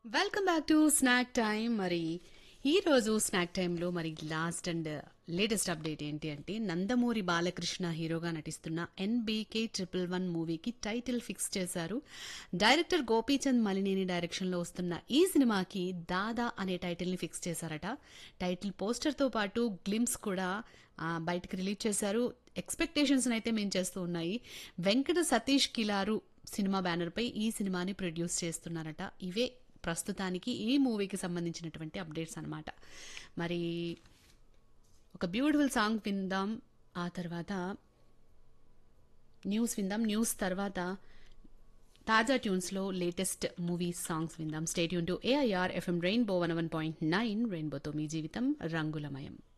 welcome back to snack time మరి ఈ రోజు స్నాక్ టైంలో మరి లాస్ట్ అండ్ లేటెస్ట్ అప్డేట్ ఏంటి అంటే నందమూరి బాలకృష్ణ హీరోగా నటిస్తున్న ఎన్బీకే ట్రిపుల్ వన్ మూవీకి టైటిల్ ఫిక్స్ చేశారు డైరెక్టర్ గోపీచంద్ మలినేని డైరెక్షన్ లో వస్తున్న ఈ సినిమాకి దాదా అనే టైటిల్ ని ఫిక్స్ చేశారట టైటిల్ పోస్టర్ తో పాటు గ్లిమ్స్ కూడా ఆ, బయటకు రిలీజ్ చేశారు ఎక్స్పెక్టేషన్స్ అయితే మేము చేస్తూ ఉన్నాయి వెంకట సతీష్ కిలారు సినిమా బ్యానర్ పై ఈ సినిమాని ప్రొడ్యూస్ చేస్తున్నారట ఇవే ప్రస్తుతానికి ఈ మూవీకి సంబంధించినటువంటి అప్డేట్స్ అన్నమాట మరి ఒక బ్యూటిఫుల్ సాంగ్ విందాం ఆ తర్వాత న్యూస్ విందాం న్యూస్ తర్వాత తాజా ట్యూన్స్ లో లేటెస్ట్ మూవీస్ సాంగ్స్ విందాం స్టేట్ యూన్ to AIR FM Rainbow one one point nine రెయిన్బోతో మీ జీవితం రంగులమయం